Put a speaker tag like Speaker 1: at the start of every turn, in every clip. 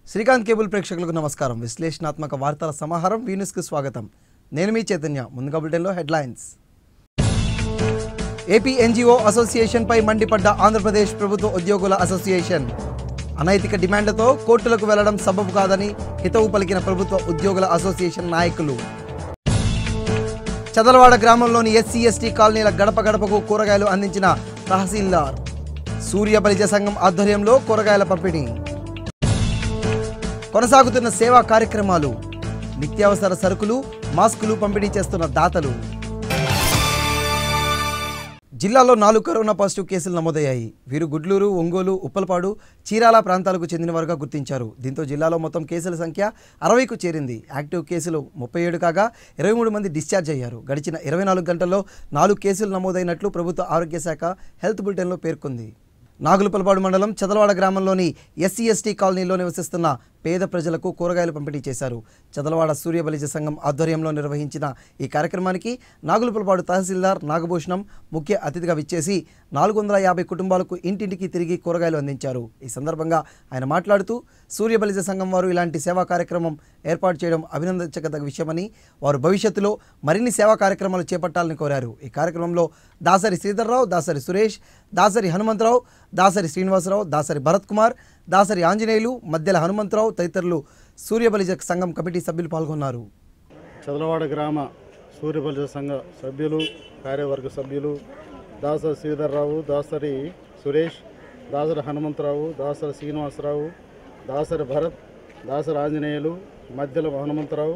Speaker 1: Srikanth cable ప్రేక్షకులకు నమస్కారం విశ్లేషణాత్మక వార్తల సమాహారం వీన్యూస్కి స్వాగతం నేను మీ చైతన్య ముందుగా బులెటిన్లో హెడ్లైన్స్ ఏపీ ఎన్జిఓ అసోసియేషన్పై మండిపడ్డ ఆంధ్రప్రదేశ్ ప్రభుత్వ ఉద్యోగుల అసోసియేషన్ అనైతిక డిమాండ్లతో కోర్టులకు వెళ్లడం సబబు కాదని హితవు పలికిన ప్రభుత్వ ఉద్యోగుల అసోసియేషన్ నాయకులు చదలవాడ గ్రామంలోని ఎస్సీ ఎస్టీ కాలనీల గడప గడపకు కూరగాయలు అందించిన తహసీల్దార్ సూర్య బలిజ సంఘం ఆధ్వర్యంలో కూరగాయల పంపిణీ కొనసాగుతున్న సేవా కార్యక్రమాలు నిత్యావసర సరుకులు మాస్కులు పంపిణీ చేస్తున్న దాతలు జిల్లాలో నాలుగు కరోనా పాజిటివ్ కేసులు నమోదయ్యాయి వీరు గుడ్లూరు ఒంగోలు ఉప్పలపాడు చీరాల ప్రాంతాలకు చెందినవారుగా గుర్తించారు దీంతో జిల్లాలో మొత్తం కేసుల సంఖ్య అరవైకు చేరింది యాక్టివ్ కేసులు ముప్పై ఏడు కాగా ఇరవై మూడు మంది డిశ్చార్జ్ అయ్యారు గడిచిన ఇరవై నాలుగు గంటల్లో నాలుగు కేసులు నమోదైనట్లు ప్రభుత్వ ఆరోగ్య శాఖ హెల్త్ బులెటిన్లో పేర్కొంది నాగులపలపాడు మండలం చదలవాడ గ్రామంలోని ఎస్సీ ఎస్టీ కాలనీలో నివసిస్తున్న పేద ప్రజలకు కూరగాయలు పంపిణీ చేశారు చదలవాడ సూర్యబలిజ సంఘం ఆధ్వర్యంలో నిర్వహించిన ఈ కార్యక్రమానికి నాగులపలపాడు తహసీల్దార్ నాగభూషణం ముఖ్య అతిథిగా విచ్చేసి నాలుగు వందల యాభై కుటుంబాలకు ఇంటింటికి తిరిగి కూరగాయలు అందించారు ఈ సందర్భంగా ఆయన మాట్లాడుతూ సూర్యబలిజ సంఘం వారు ఇలాంటి సేవా కార్యక్రమం ఏర్పాటు చేయడం అభినందించదగ్గ విషయమని వారు భవిష్యత్తులో మరిన్ని సేవా కార్యక్రమాలు చేపట్టాలని కోరారు ఈ కార్యక్రమంలో దాసరి శ్రీధర్రావు దాసరి సురేష్ దాసరి హనుమంతరావు దాసరి శ్రీనివాసరావు దాసరి భరత్ కుమార్ దాసరి ఆంజనేయులు మధ్యల హనుమంతరావు తదితరులు సూర్యబలిజ సంఘం కమిటీ సభ్యులు పాల్గొన్నారు
Speaker 2: చదలవాడ గ్రామ సూర్యబలిజ సంఘ సభ్యులు కార్యవర్గ సభ్యులు దాసరి శ్రీధర్రావు దాసరి సురేష్ దాసరి హనుమంతరావు దాసరి శ్రీనివాసరావు దాసరి భరత్ దాసరి ఆంజనేయులు మధ్యలో హనుమంతరావు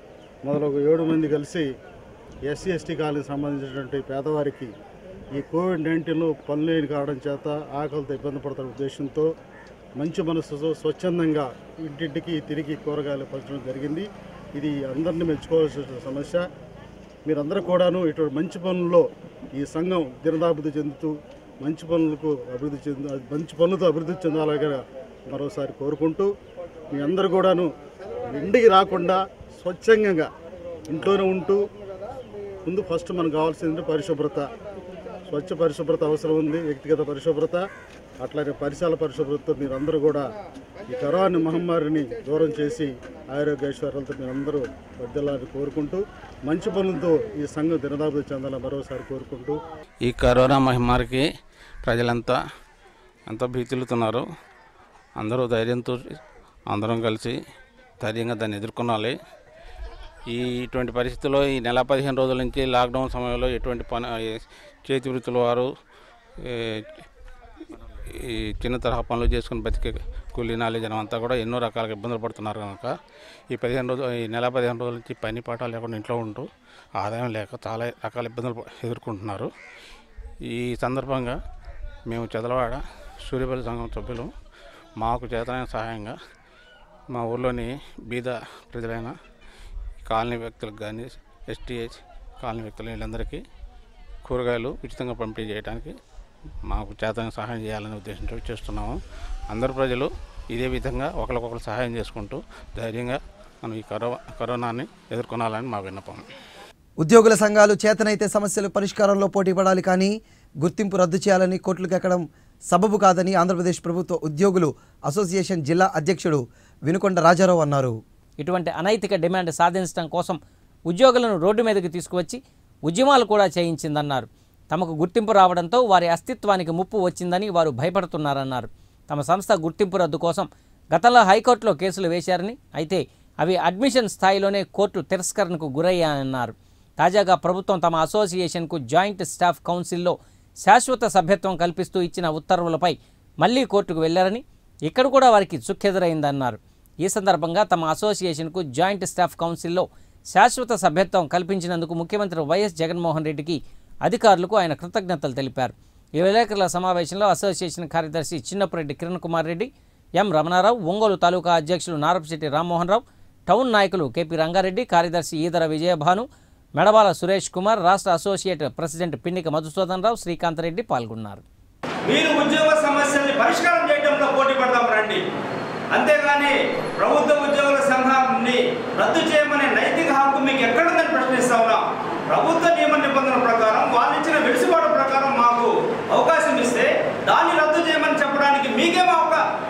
Speaker 2: మొదలగు ఏడు మంది కలిసి ఎస్సీ ఎస్టీ కాలనీకి సంబంధించినటువంటి పేదవారికి ఈ కోవిడ్ నైన్టీన్లో పనులేని కావడం చేత ఆకలితో ఇబ్బంది పడుతున్న ఉద్దేశంతో మంచి మనసుతో స్వచ్ఛందంగా ఇంటింటికి తిరిగి కూరగాయలు పంచడం జరిగింది ఇది అందరినీ మెచ్చుకోవాల్సిన సమస్య మీరందరూ కూడాను ఇటువంటి మంచి పనుల్లో ఈ సంఘం దినదాభివృద్ధి చెందుతూ మంచి పనులకు అభివృద్ధి చెందు మంచి పనులతో అభివృద్ధి చెందాలని మరోసారి కోరుకుంటూ మీ అందరూ కూడాను ఇంటికి రాకుండా స్వచ్ఛంగా ఇంట్లోనే ఉంటూ ముందు ఫస్ట్ మనకు కావాల్సింది పరిశుభ్రత స్వచ్ఛ పరిశుభ్రత అవసరం ఉంది వ్యక్తిగత పరిశుభ్రత అట్లానే పరిసరాల పరిశుభ్రతతో మీరందరూ కూడా ఈ కరోనా మహమ్మారిని దూరం చేసి ఆరోగ్య ఐశ్వర్యాలతో మీరందరూ వర్దిల్లాలని కోరుకుంటూ మంచి పనులతో ఈ సంఘం దినదాభివృద్ధి చెందాలని మరోసారి కోరుకుంటూ
Speaker 3: ఈ కరోనా మహమ్మారికి ప్రజలంతా ఎంతో భీతిల్లుతున్నారు అందరూ ధైర్యంతో అందరం కలిసి ధైర్యంగా దాన్ని ఎదుర్కొనాలి ఈ ఇటువంటి పరిస్థితుల్లో ఈ నెల పదిహేను రోజుల నుంచి లాక్డౌన్ సమయంలో ఎటువంటి పని ఈ చేతి వృత్తుల వారు ఈ ఈ చిన్న తరహా పనులు చేసుకుని బతికే కూలీ నాలి జనం అంతా కూడా ఎన్నో రకాలుగా ఇబ్బందులు పడుతున్నారు కనుక ఈ పదిహేను రోజులు ఈ నెల పదిహేను రోజుల నుంచి పని పాట లేకుండా ఇంట్లో ఉంటూ ఆదాయం లేక చాలా రకాల ఇబ్బందులు ప- ఎదుర్కొంటున్నారు ఈ సందర్భంగా మేము చదలవాడ సూర్యపల్లి సంఘం సభ్యులు మాకు చేతనైన సహాయంగా మా ఊర్లోని బీద ప్రజలైన కాలనీ వ్యక్తులకు కానీ ఎస్టీహెచ్ కాలనీ వ్యక్తులు వీళ్ళందరికీ కూరగాయలు ఉచితంగా పంపిణీ చేయడానికి మాకు చేతన సహాయం చేయాలనే ఉద్దేశంతో చేస్తున్నాము అందరు ప్రజలు ఇదే విధంగా ఒకరికొకరు సహాయం చేసుకుంటూ ధైర్యంగా మనం ఈ కరో కరోనాని ఎదుర్కొనాలని మా విన్నపం
Speaker 1: ఉద్యోగుల సంఘాలు చేతనైతే సమస్యలు పరిష్కారంలో పోటీ పడాలి కానీ గుర్తింపు రద్దు చేయాలని కోర్టులకు ఎక్కడం సబబు కాదని ఆంధ్రప్రదేశ్ ప్రభుత్వ ఉద్యోగులు అసోసియేషన్ జిల్లా అధ్యక్షుడు వినుకొండ రాజారావు అన్నారు
Speaker 4: ఇటువంటి అనైతిక డిమాండ్ సాధించడం కోసం ఉద్యోగులను రోడ్డు మీదకి తీసుకువచ్చి ఉద్యమాలు కూడా చేయించిందన్నారు తమకు గుర్తింపు రావడంతో వారి అస్తిత్వానికి ముప్పు వచ్చిందని వారు భయపడుతున్నారన్నారు తమ సంస్థ గుర్తింపు రద్దు కోసం గతంలో హైకోర్టులో కేసులు వేశారని అయితే అవి అడ్మిషన్ స్థాయిలోనే కోర్టు తిరస్కరణకు గురయ్యాయన్నారు తాజాగా ప్రభుత్వం తమ అసోసియేషన్కు జాయింట్ స్టాఫ్ కౌన్సిల్లో శాశ్వత సభ్యత్వం కల్పిస్తూ ఇచ్చిన ఉత్తర్వులపై మళ్లీ కోర్టుకు వెళ్లారని ఇక్కడ కూడా వారికి చుక్కెదురైందన్నారు ఈ సందర్భంగా తమ అసోసియేషన్కు జాయింట్ స్టాఫ్ కౌన్సిల్లో శాశ్వత సభ్యత్వం కల్పించినందుకు ముఖ్యమంత్రి వైఎస్ జగన్మోహన్ రెడ్డికి అధికారులకు ఆయన కృతజ్ఞతలు తెలిపారు ఈ విలేకరుల సమావేశంలో అసోసియేషన్ కార్యదర్శి చిన్నపురెడ్డి కిరణ్ కుమార్ రెడ్డి ఎం రమణారావు ఒంగోలు తాలూకా అధ్యక్షులు నారపశెట్టి రామ్మోహన్ రావు టౌన్ నాయకులు కేపీ రంగారెడ్డి కార్యదర్శి ఈదర విజయభాను మెడబాల సురేష్ కుమార్ రాష్ట్ర అసోసియేట్ ప్రెసిడెంట్ పిన్నిక మధుసూదన్ రావు శ్రీకాంత్ రెడ్డి పాల్గొన్నారు
Speaker 5: మీరు ఉద్యోగ సమస్యల్ని పరిష్కారం చేయడంలో పోటీ పడదాం రండి అంతేగాని ప్రభుత్వ ఉద్యోగుల సంఘాన్ని రద్దు చేయమనే నైతిక హక్కు మీకు ఎక్కడుందని ప్రశ్నిస్తా ఉన్నాం ప్రభుత్వ నియమ నిబంధనల ప్రకారం వాళ్ళు ఇచ్చిన వెసులుబాటు ప్రకారం మాకు అవకాశం ఇస్తే దాన్ని రద్దు చేయమని చెప్పడానికి మీకేం అవకా అవ- మీ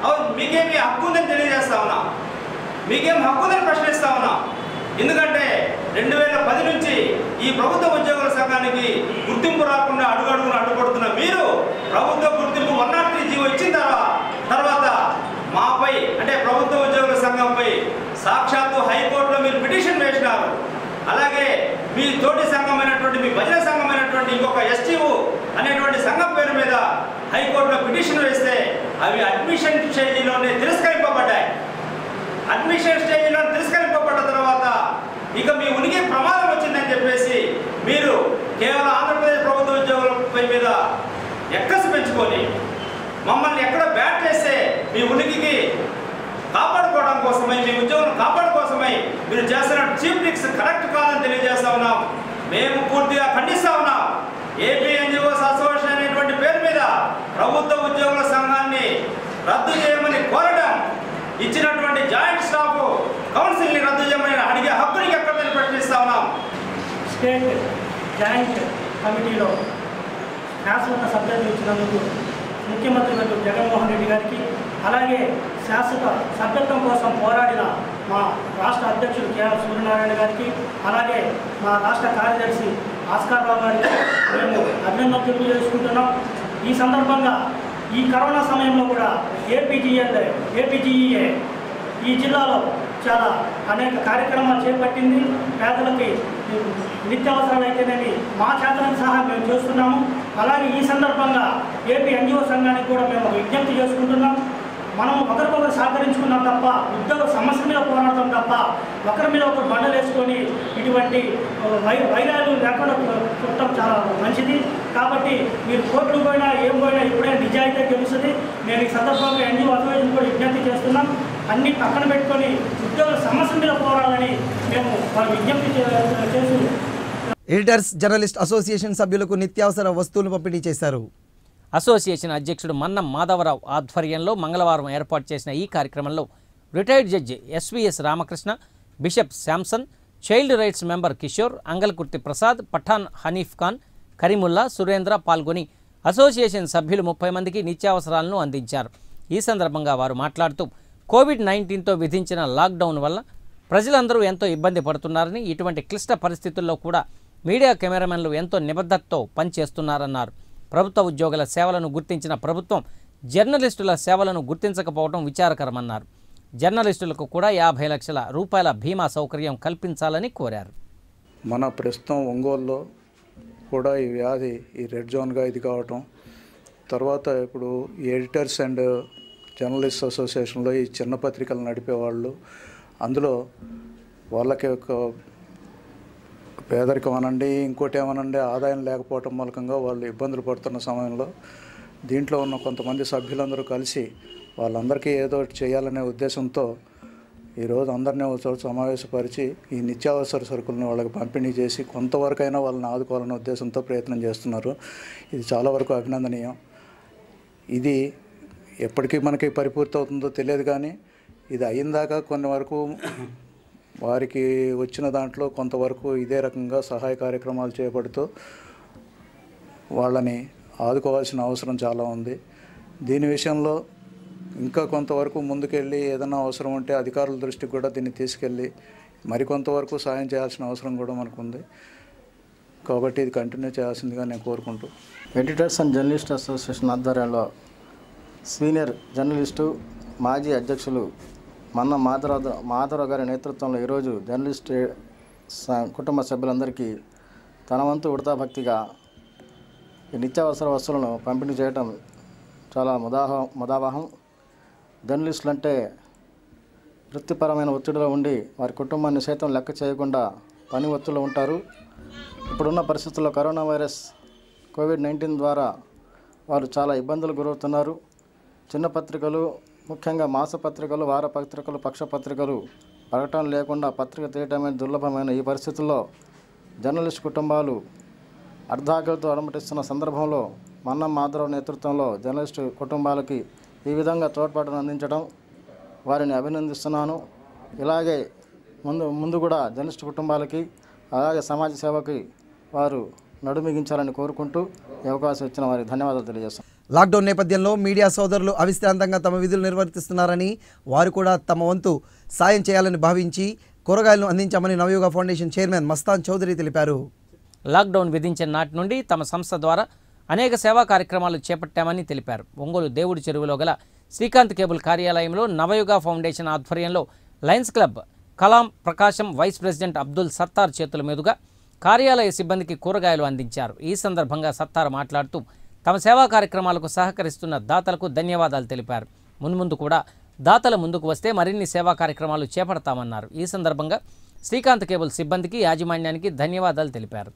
Speaker 5: మీకేమి హక్కు ఉందని తెలియజేస్తా ఉన్నా మీకేం హక్కు ఉందని ప్రశ్నిస్తా ఉన్నా ఎందుకంటే రెండు వేల పది నుంచి ఈ ప్రభుత్వ ఉద్యోగుల సంఘానికి గుర్తింపు రాకుండా అడుగడుగున అడ్డుపడుతున్న మీరు ప్రభుత్వ గుర్తింపు వన్ నాట్ త్రీ జీవో ఇచ్చిన తర్వాత తర్వాత మాపై అంటే ప్రభుత్వ ఉద్యోగుల సంఘంపై సాక్షాత్తు హైకోర్టులో మీరు పిటిషన్ వేసినారు అలాగే మీ తోటి సంఘమైనటువంటి మీ భజన సంఘమైనటువంటి ఇంకొక ఎస్టీఓ అనేటువంటి సంఘం పేరు మీద హైకోర్టులో పిటిషన్ వేస్తే అవి అడ్మిషన్ స్టేజీలోనే తిరస్కరింపబడ్డాయి అడ్మిషన్ స్టేజీలో తిరస్కరింపబడ్డ తర్వాత ఇక మీ ఉనికి ప్రమాదం వచ్చిందని చెప్పేసి మీరు కేవలం ఆంధ్రప్రదేశ్ ప్రభుత్వ ఉద్యోగులపై మీద ఎక్కసు పెంచుకొని మమ్మల్ని ఎక్కడ బ్యాట్ చేస్తే మీ ఉనికికి కాపాడుకోవడం కోసమై మీ ఉద్యోగం కాపాడు కోసమై మీరు చేస్తున్న చీఫ్ ట్రిక్స్ కరెక్ట్ కాదని తెలియజేస్తా ఉన్నాం మేము పూర్తిగా ఖండిస్తా ఉన్నాం ఏపీ ఎన్జిఓస్ అసోసియేషన్ అనేటువంటి పేరు మీద ప్రభుత్వ ఉద్యోగుల సంఘాన్ని రద్దు చేయమని కోరడం ఇచ్చినటువంటి జాయింట్ స్టాఫ్ కౌన్సిల్ని రద్దు చేయమని అడిగే హక్కుని ఎక్కడ మీద ప్రశ్నిస్తా ఉన్నాం
Speaker 6: స్టేట్ జాయింట్ కమిటీలో శాశ్వత సభ్యత్వం ఇచ్చినందుకు ముఖ్యమంత్రి వర్యులు జగన్మోహన్ రెడ్డి గారికి అలాగే శాశ్వత సభ్యత్వం కోసం పోరాడిన మా రాష్ట్ర అధ్యక్షుడు కేఆర్ సూర్యనారాయణ గారికి అలాగే మా రాష్ట్ర కార్యదర్శి ఆస్కార్ రావు గారికి మేము అభినందనలు తెలియజేసుకుంటున్నాం ఈ సందర్భంగా ఈ కరోనా సమయంలో కూడా ఏపీజీఎల్ ఏపీజీఈఏ ఈ జిల్లాలో చాలా అనేక కార్యక్రమాలు చేపట్టింది పేదలకి నిత్యావసరాలు అయితేనేవి మా చేతలకు సహా మేము చేస్తున్నాము అలాగే ఈ సందర్భంగా ఏపీ ఎన్జిఓ సంఘానికి కూడా మేము విజ్ఞప్తి చేసుకుంటున్నాం మనం ఒకరికొకరు సహకరించుకున్నాం తప్ప ఉద్యోగ సమస్య మీద పోరాడతాం తప్ప ఒకరి మీద ఒకరు బండలు వేసుకొని ఇటువంటి వై వైరాలు లేకుండా చూడటం చాలా మంచిది కాబట్టి మీరు కోర్టులు పోయినా ఏం పోయినా ఇప్పుడే నిజాయితీ గెలుస్తుంది నేను ఈ సందర్భంగా ఎన్జిఓ అసోసియేషన్ కూడా విజ్ఞప్తి చేస్తున్నాం అన్ని పక్కన పెట్టుకొని ఉద్యోగ సమస్య మీద పోరాడాలని మేము వాళ్ళు విజ్ఞప్తి చే- చేస్తూ
Speaker 1: ఎడిటర్స్ జర్నలిస్ట్ అసోసియేషన్ సభ్యులకు నిత్యావసర వస్తువులు పంపిణీ చేశారు
Speaker 4: అసోసియేషన్ అధ్యక్షుడు మన్నం మాధవరావు ఆధ్వర్యంలో మంగళవారం ఏర్పాటు చేసిన ఈ కార్యక్రమంలో retired judge S V S Ramakrishna bishop Samson child rights member Kishore Angalkurthi Prasad Pathan Hanif Khan Karimulla Surendra పాల్గొని అసోసియేషన్ సభ్యులు ముప్పై మందికి నిత్యావసరాలను అందించారు ఈ సందర్భంగా వారు మాట్లాడుతూ కోవిడ్ నైన్టీన్తో విధించిన లాక్డౌన్ వల్ల ప్రజలందరూ ఎంతో ఇబ్బంది పడుతున్నారని ఇటువంటి క్లిష్ట పరిస్థితుల్లో కూడా మీడియా కెమెరామెన్లు ఎంతో నిబద్ధతతో పనిచేస్తున్నారన్నారు ప్రభుత్వ ఉద్యోగుల సేవలను గుర్తించిన ప్రభుత్వం జర్నలిస్టుల సేవలను గుర్తించకపోవడం విచారకరమన్నారు జర్నలిస్టులకు కూడా యాభై లక్షల రూపాయల బీమా సౌకర్యం కల్పించాలని కోరారు
Speaker 7: మన ప్రస్తుతం ఒంగోలులో కూడా ఈ వ్యాధి ఈ రెడ్ జోన్గా ఇది కావటం తర్వాత ఇప్పుడు ఈ ఎడిటర్స్ అండ్ జర్నలిస్ట్ అసోసియేషన్లో ఈ చిన్న పత్రికలు నడిపేవాళ్ళు అందులో వాళ్ళకి ఒక పేదరికం అనండి ఇంకోటి ఏమనండి ఆదాయం లేకపోవటం మూలకంగా వాళ్ళు ఇబ్బందులు పడుతున్న సమయంలో దీంట్లో ఉన్న కొంతమంది సభ్యులందరూ కలిసి వాళ్ళందరికీ ఏదో ఒకటి చేయాలనే ఉద్దేశంతో ఈరోజు అందరినీ ఒక చోట సమావేశపరిచి ఈ నిత్యావసర సరుకులను వాళ్ళకి పంపిణీ చేసి కొంతవరకైనా వాళ్ళని ఆదుకోవాలనే ఉద్దేశంతో ప్రయత్నం చేస్తున్నారు ఇది చాలా వరకు అభినందనీయం ఇది ఎప్పటికీ మనకి పరిపూర్తి అవుతుందో తెలియదు కానీ ఇది అయిందాక కొన్ని వరకు వారికి వచ్చిన దాంట్లో కొంతవరకు ఇదే రకంగా సహాయ కార్యక్రమాలు చేపడుతూ వాళ్ళని ఆదుకోవాల్సిన అవసరం చాలా ఉంది దీని విషయంలో ఇంకా కొంతవరకు ముందుకెళ్ళి ఏదైనా అవసరం ఉంటే అధికారుల దృష్టికి కూడా దీన్ని తీసుకెళ్ళి మరికొంతవరకు సాయం చేయాల్సిన అవసరం కూడా మనకు ఉంది కాబట్టి ఇది కంటిన్యూ చేయాల్సిందిగా నేను కోరుకుంటూ
Speaker 8: ఎడిటర్స్ అండ్ జర్నలిస్ట్ అసోసియేషన్ ఆధ్వర్యంలో సీనియర్ జర్నలిస్టు మాజీ అధ్యక్షులు మన్న మాధవరావు మాధవరావు గారి నేతృత్వంలో ఈరోజు జర్నలిస్ట్ స- కుటుంబ సభ్యులందరికీ తన వంతు ఉడతా భక్తిగా ఈ నిత్యావసర వస్తువులను పంపిణీ చేయటం చాలా ముదాహ ముదావహం జర్నలిస్టులు అంటే వృత్తిపరమైన ఒత్తిడిలో ఉండి వారి కుటుంబాన్ని సైతం లెక్క చేయకుండా పని ఒత్తిడిలో ఉంటారు ఇప్పుడున్న పరిస్థితుల్లో కరోనా వైరస్ కోవిడ్ నైన్టీన్ ద్వారా వారు చాలా ఇబ్బందులు గురవుతున్నారు చిన్న పత్రికలు ముఖ్యంగా మాసపత్రికలు వారపత్రికలు పక్షపత్రికలు ప్రకటన లేకుండా పత్రిక తీయటమే దుర్లభమైన ఈ పరిస్థితుల్లో జర్నలిస్ట్ కుటుంబాలు అర్ధాకలతో అడమటిస్తున్న సందర్భంలో మన్నం మాధవరావు నేతృత్వంలో జర్నలిస్టు కుటుంబాలకి ఈ విధంగా తోడ్పాటును అందించడం వారిని అభినందిస్తున్నాను ఇలాగే ముందు ముందు కూడా జర్నలిస్ట్ కుటుంబాలకి అలాగే సమాజ సేవకి వారు నడుమిగించాలని కోరుకుంటూ ఈ అవకాశం ఇచ్చిన వారికి ధన్యవాదాలు తెలియజేస్తాను
Speaker 1: లాక్డౌన్ నేపథ్యంలో మీడియా సోదరులు అవిశ్రాంతంగా తమ విధులు నిర్వర్తిస్తున్నారని వారు కూడా తమ వంతు సాయం చేయాలని భావించి కూరగాయలను అందించామని నవయుగ ఫౌండేషన్ చైర్మన్ మస్తాన్ చౌదరి తెలిపారు
Speaker 4: లాక్డౌన్ విధించిన నాటి నుండి తమ సంస్థ ద్వారా అనేక సేవా కార్యక్రమాలు చేపట్టామని తెలిపారు ఒంగోలు దేవుడి చెరువులో గల శ్రీకాంత్ కేబుల్ కార్యాలయంలో నవయుగ ఫౌండేషన్ ఆధ్వర్యంలో lions club Kalam Prakasam vice president Abdul Sattar చేతుల మీదుగా కార్యాలయ సిబ్బందికి కూరగాయలు అందించారు ఈ సందర్భంగా సత్తార్ మాట్లాడుతూ తమ సేవా కార్యక్రమాలకు సహకరిస్తున్న దాతలకు ధన్యవాదాలు తెలిపారు మున్ముందు కూడా దాతల ముందుకు వస్తే మరిన్ని సేవా కార్యక్రమాలు చేపడతామన్నారు ఈ సందర్భంగా శ్రీకాంత్ కేబుల్ సిబ్బందికి యాజమాన్యానికి ధన్యవాదాలు తెలిపారు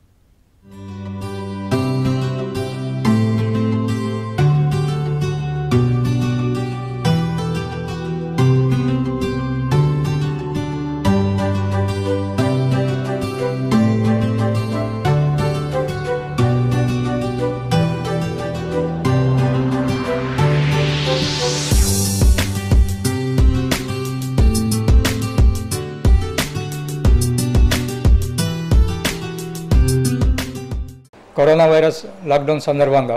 Speaker 9: కరోనా వైరస్ లాక్డౌన్ సందర్భంగా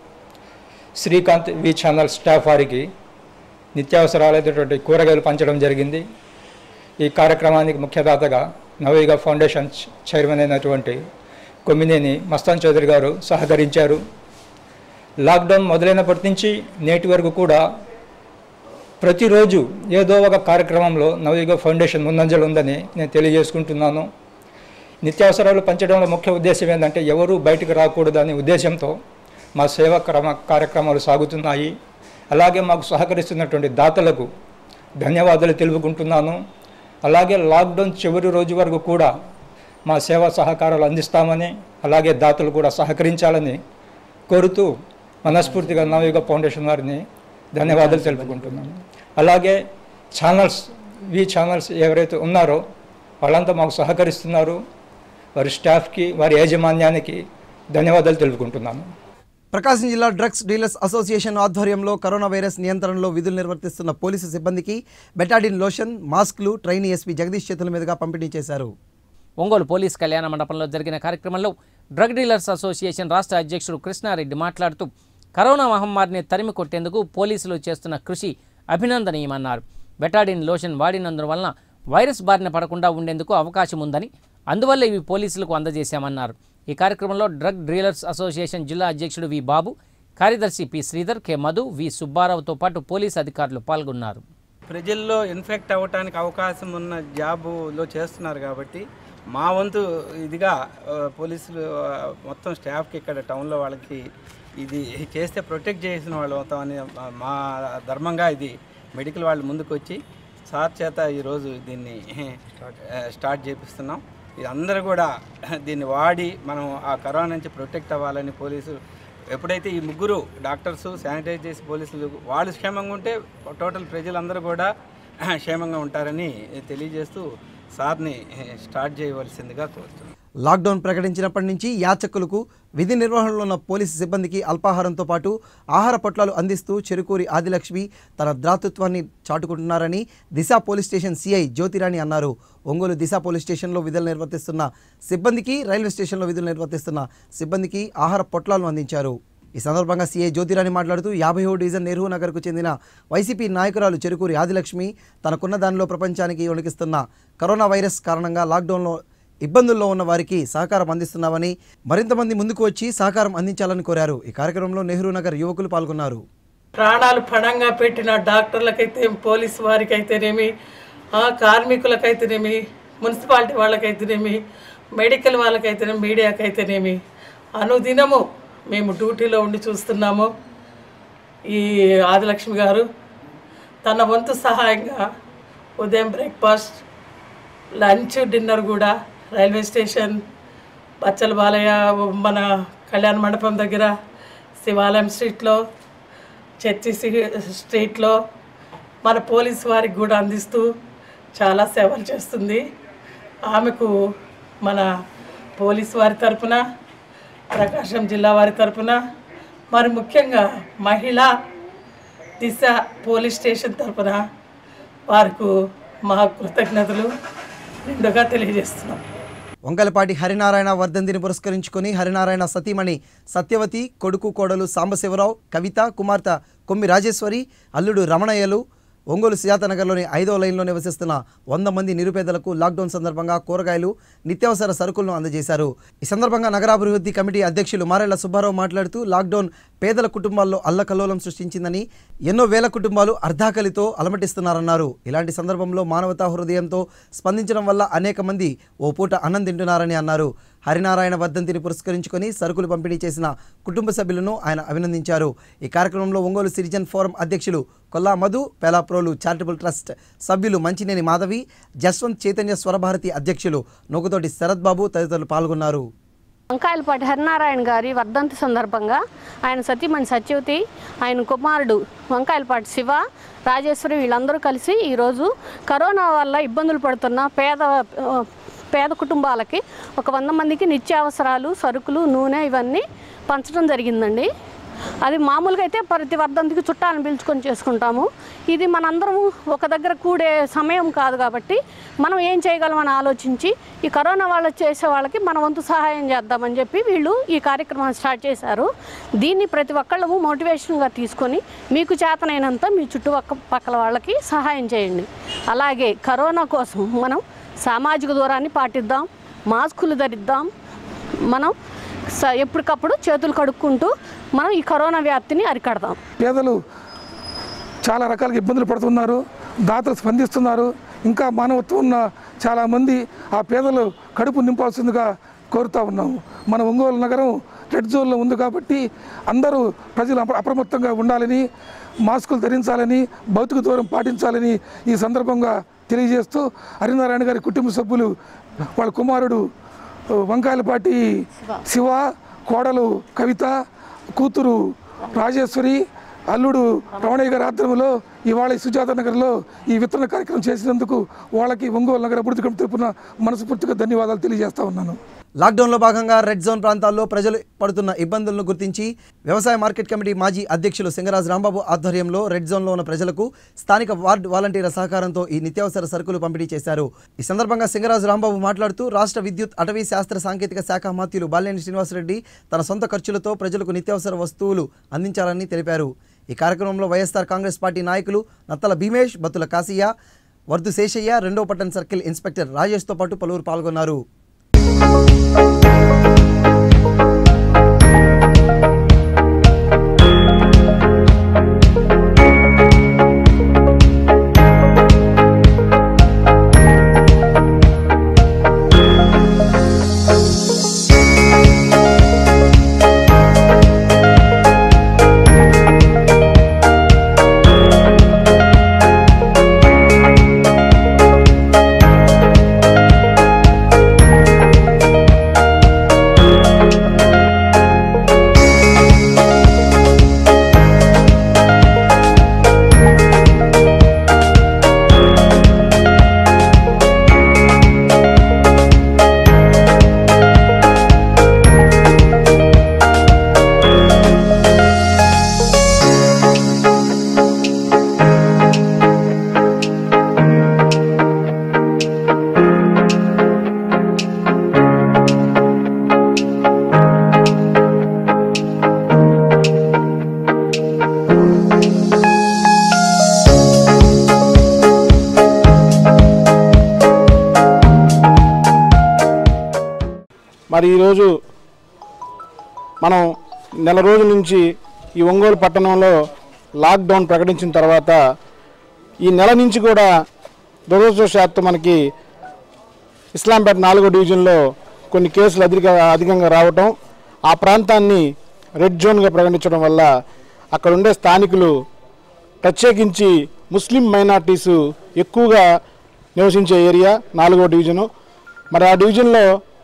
Speaker 9: శ్రీకాంత్ వి ఛానల్ స్టాఫ్ వారికి నిత్యావసరాలైనటువంటి కూరగాయలు పంచడం జరిగింది ఈ కార్యక్రమానికి ముఖ్యదాతగా నవయుగ ఫౌండేషన్ చ- చైర్మన్ అయినటువంటి కొమ్మినేని మస్తాన్ చౌదరి గారు సహకరించారు లాక్డౌన్ మొదలైనప్పటి నుంచి నేటి వరకు కూడా ప్రతిరోజు ఏదో ఒక కార్యక్రమంలో నవయుగ ఫౌండేషన్ ముందంజలు ఉందని నేను తెలియజేసుకుంటున్నాను నిత్యావసరాలు పంచడంలో ముఖ్య ఉద్దేశం ఏంటంటే ఎవరూ బయటకు రాకూడదనే ఉద్దేశంతో మా సేవా క్రమ కార్యక్రమాలు సాగుతున్నాయి అలాగే మాకు సహకరిస్తున్నటువంటి దాతలకు ధన్యవాదాలు తెలుపుకుంటున్నాను అలాగే లాక్డౌన్ చివరి రోజు వరకు కూడా మా సేవా సహకారాలు అందిస్తామని అలాగే దాతలు కూడా సహకరించాలని కోరుతూ మనస్ఫూర్తిగా నవయుగ ఫౌండేషన్ వారిని ధన్యవాదాలు తెలుపుకుంటున్నాను అలాగే ఛానల్స్ వి ఛానల్స్ ఎవరైతే ఉన్నారో వాళ్ళంతా మాకు సహకరిస్తున్నారు వారి స్టాఫ్కి వారి యాజమాన్యానికి ధన్యవాదాలు తెలుపుకుంటున్నాను
Speaker 1: ప్రకాశం జిల్లా డ్రగ్స్ డీలర్స్ అసోసియేషన్ ఆధ్వర్యంలో కరోనా వైరస్ నియంత్రణలో విధులు నిర్వర్తిస్తున్న పోలీసు సిబ్బందికి బెటాడిన్ లోషన్ మాస్కులు ట్రైనీ ఎస్పీ జగదీష్ చేతుల మీదుగా పంపిణీ చేశారు
Speaker 4: ఒంగోలు పోలీస్ కళ్యాణ మండపంలో జరిగిన కార్యక్రమంలో డ్రగ్ డీలర్స్ అసోసియేషన్ రాష్ట్ర అధ్యక్షుడు కృష్ణారెడ్డి మాట్లాడుతూ కరోనా మహమ్మారిని తరిమి కొట్టేందుకు పోలీసులు చేస్తున్న కృషి అభినందనీయమన్నారు బెటాడిన్ లోషన్ వాడినందువలన వైరస్ బారిన పడకుండా ఉండేందుకు అవకాశం ఉందని అందువల్ల ఇవి పోలీసులకు అందజేశామన్నారు ఈ కార్యక్రమంలో డ్రగ్ డీలర్స్ అసోసియేషన్ జిల్లా అధ్యక్షుడు వి బాబు కార్యదర్శి P Sridhar K Madhu V సుబ్బారావుతో పాటు పోలీసు అధికారులు పాల్గొన్నారు
Speaker 10: ప్రజల్లో ఇన్ఫెక్ట్ అవ్వటానికి అవకాశం ఉన్న జాబులో చేస్తున్నారు కాబట్టి మా వంతు ఇదిగా ఆ, పోలీసులు ఆ, మొత్తం స్టాఫ్కి ఇక్కడ టౌన్లో వాళ్ళకి ఇది చేస్తే ప్రొటెక్ట్ చేసిన వాళ్ళు అవుతామని మా- మా ధర్మంగా ఇది మెడికల్ వాళ్ళు ముందుకు వచ్చి సార్ చేత ఈరోజు దీన్ని ఆ, స్టార్ట్ చేపిస్తున్నాం ఇది అందరూ కూడా దీన్ని వాడి మనం ఆ కరోనా నుంచి ప్రొటెక్ట్ అవ్వాలని పోలీసు ఎప్పుడైతే ఈ ముగ్గురు డాక్టర్స్ శానిటైజ్ చేసి పోలీసులు వాళ్ళు క్షేమంగా ఉంటే టోటల్ ప్రజలందరూ కూడా క్షేమంగా ఉంటారని తెలియజేస్తూ సార్ని స్టార్ట్ చేయవలసిందిగా కోరుతున్నాను
Speaker 1: లాక్డౌన్ ప్రకటించినప్పటి నుంచి యాచకులకు విధి నిర్వహణలో ఉన్న పోలీసు సిబ్బందికి అల్పాహారంతో పాటు ఆహార పొట్లాలు అందిస్తూ చెరుకూరి ఆదిలక్ష్మి తన ద్రాతృత్వాన్ని చాటుకుంటున్నారని Disha police station CI Jyothirani అన్నారు ఒంగోలు దిశ పోలీస్ స్టేషన్లో విధులు నిర్వర్తిస్తున్న సిబ్బందికి రైల్వే స్టేషన్లో విధులు నిర్వర్తిస్తున్న సిబ్బందికి ఆహార పొట్లాలను అందించారు ఈ సందర్భంగా సీఐ జ్యోతిరాణి మాట్లాడుతూ యాభై డివిజన్ నెహ్రూ నగర్కు చెందిన వైసీపీ నాయకురాలు చెరుకూరి ఆదిలక్ష్మి తనకున్న దానిలో ప్రపంచానికి వణికిస్తున్న కరోనా వైరస్ కారణంగా లాక్డౌన్లో ఇబ్బందుల్లో ఉన్న వారికి సహకారం అందిస్తున్నామని మరింత మంది ముందుకు వచ్చి సహకారం అందించాలని కోరారు ఈ కార్యక్రమంలో నెహ్రూ నగర్ యువకులు పాల్గొన్నారు
Speaker 11: ప్రాణాలు పణంగా పెట్టిన డాక్టర్లకైతే పోలీసు వారికైతేనేమి ఆ, కార్మికులకైతేనేమి మున్సిపాలిటీ వాళ్ళకైతేనేమి మెడికల్ వాళ్ళకైతేనేమి మీడియాకైతేనేమి అనుదినము మేము డ్యూటీలో ఉండి చూస్తున్నాము ఈ ఆదిలక్ష్మి గారు తన వంతు సహాయంగా ఉదయం బ్రేక్ఫాస్ట్ లంచ్ డిన్నర్ కూడా రైల్వే స్టేషన్ బచ్చల బాలయ్య మన కళ్యాణ మండపం దగ్గర శివాలయం స్ట్రీట్లో చర్చి సి- స్ట్రీట్లో మన పోలీస్ వారికి కూడా అందిస్తూ చాలా సేవలు చేస్తుంది ఆమెకు మన పోలీస్ వారి తరపున ప్రకాశం జిల్లా వారి తరపున మరి ముఖ్యంగా మహిళా దిశ పోలీస్ స్టేషన్ తరపున వారికి మా కృతజ్ఞతలు నిండుగా తెలియజేస్తున్నాం
Speaker 1: వంకలపాటి హరినారాయణ వర్ధంతిని పురస్కరించుకొని హరినారాయణ సతీమణి సత్యవతి కొడుకు కోడలు సాంబశివరావు కవిత కుమార్తె కొమ్మి రాజేశ్వరి అల్లుడు రమణయ్యలు ఒంగోలు సుజాతనగర్లోని ఐదో లైన్లో నివసిస్తున్న వంద మంది నిరుపేదలకు లాక్డౌన్ సందర్భంగా కూరగాయలు నిత్యావసర సరుకులను అందజేశారు ఈ సందర్భంగా నగరాభివృద్ధి కమిటీ అధ్యక్షులు మారెళ్ల సుబ్బారావు మాట్లాడుతూ లాక్డౌన్ పేదల కుటుంబాల్లో అల్లకల్లోలం సృష్టించిందని ఎన్నో వేల కుటుంబాలు అర్ధాకలితో అలమటిస్తున్నారన్నారు ఇలాంటి సందర్భంలో మానవతా హృదయంతో స్పందించడం వల్ల అనేక మంది ఓ పూట అన్నం తింటున్నారని అన్నారు హరినారాయణ వర్ధంతిని పురస్కరించుకొని సరుకులు పంపిణీ చేసిన కుటుంబ సభ్యులను ఆయన అభినందించారు ఈ కార్యక్రమంలో ఒంగోలు సిటిజన్ ఫోరం అధ్యక్షులు కొల్లా మధు పెలాప్రోలు చారిటబుల్ ట్రస్ట్ సభ్యులు మంచినేని మాధవి జస్వంత్ చైతన్య స్వరభారతి అధ్యక్షులు నొగుతోటి శరత్ బాబు తదితరులు పాల్గొన్నారు
Speaker 12: వంకాయలపాటి హరినారాయణ గారి వర్ధంతి సందర్భంగా ఆయన సతీమణి సత్యవతి ఆయన కుమారుడు వంకాయలపాటి శివ రాజేశ్వరి వీళ్ళందరూ కలిసి ఈరోజు కరోనా వల్ల ఇబ్బందులు పడుతున్న పేద ఆ, పేద కుటుంబాలకి ఒక వంద మందికి నిత్యావసరాలు సరుకులు నూనె ఇవన్నీ పంచడం జరిగిందండి అది మామూలుగా అయితే ప్రతి వర్ధంతికి చుట్టాలను పిలుచుకొని చేసుకుంటాము ఇది మనందరం ఒక దగ్గర కూడే సమయం కాదు కాబట్టి మనం ఏం చేయగలమని ఆలోచించి ఈ కరోనా వాళ్ళు చేసే వాళ్ళకి మన వంతు సహాయం చేద్దామని చెప్పి వీళ్ళు ఈ కార్యక్రమాన్ని స్టార్ట్ చేశారు దీన్ని ప్రతి ఒక్కళ్ళము మోటివేషన్గా తీసుకొని మీకు చేతనైనంత మీ చుట్టుపక్క పక్కల వాళ్ళకి సహాయం చేయండి అలాగే కరోనా కోసం మనం సామాజిక దూరాన్ని పాటిద్దాం మాస్కులు ధరిద్దాం మనం స- ఎప్పటికప్పుడు చేతులు కడుక్కుంటూ మనం ఈ కరోనా వ్యాప్తిని అరికడదాం
Speaker 13: పేదలు చాలా రకాలుగా ఇబ్బందులు పడుతున్నారు దాతలు స్పందిస్తున్నారు ఇంకా మానవత్వం ఉన్న చాలామంది ఆ పేదలు కడుపు నింపాల్సిందిగా కోరుతా ఉన్నాము మన ఒంగోలు నగరం రెడ్ జోన్లో ఉంది కాబట్టి అందరూ ప్రజలు అప్ర- అప్రమత్తంగా ఉండాలని మాస్కులు ధరించాలని భౌతిక దూరం పాటించాలని ఈ సందర్భంగా తెలియజేస్తూ హరినారాయణ గారి కుటుంబ సభ్యులు వాళ్ళ కుమారుడు వంకాయలపాటి శివ కోడలు కవిత కూతురు రాజేశ్వరి అల్లుడు రమణయ్య గారి ఆధ్వర్యంలో ఇవాళ ఈ సుజాత నగర్లో ఈ వితరణ కార్యక్రమం చేసినందుకు వాళ్ళకి ఒంగోలు నగర అభివృద్ధి కమిటీ తరపున మనస్ఫూర్తిగా ధన్యవాదాలు తెలియజేస్తా ఉన్నాను
Speaker 1: లాక్డౌన్లో భాగంగా రెడ్ జోన్ ప్రాంతాల్లో ప్రజలు పడుతున్న ఇబ్బందులను గుర్తించి వ్యవసాయ మార్కెట్ కమిటీ మాజీ అధ్యక్షులు సింగరాజు రాంబాబు ఆధ్వర్యంలో రెడ్ జోన్లో ఉన్న ప్రజలకు స్థానిక వార్డు వాలంటీర్ల సహకారంతో ఈ నిత్యావసర సరుకులు పంపిణీ చేశారు ఈ సందర్భంగా సింగరాజు రాంబాబు మాట్లాడుతూ రాష్ట్ర విద్యుత్ అటవీ శాస్త్ర సాంకేతిక శాఖ మాత్యులు బాలినేని శ్రీనివాసరెడ్డి తన సొంత ఖర్చులతో ప్రజలకు నిత్యావసర వస్తువులు అందించాలని తెలిపారు ఈ కార్యక్రమంలో వైఎస్ఆర్ కాంగ్రెస్ పార్టీ నాయకులు నత్తల భీమేష్ బత్తుల కాసియా వర్ధు శేషయ్య రెండో పట్టణ సర్కిల్ ఇన్స్పెక్టర్ రాజేష్తో పాటు పలువురు పాల్గొన్నారు
Speaker 14: మరి ఈరోజు మనం నెల రోజుల నుంచి ఈ ఒంగోలు పట్టణంలో లాక్డౌన్ ప్రకటించిన తర్వాత ఈ నెల నుంచి కూడా దురదృష్టవశాత్తు మనకి ఇస్లాంపేట నాలుగో డివిజన్లో కొన్ని కేసులు అధిక అధికంగా రావటం ఆ ప్రాంతాన్ని రెడ్ జోన్గా ప్రకటించడం వల్ల అక్కడ ఉండే స్థానికులు ప్రత్యేకించి ముస్లిం మైనార్టీసు ఎక్కువగా నివసించే ఏరియా నాలుగో డివిజను మరి ఆ డివిజన్లో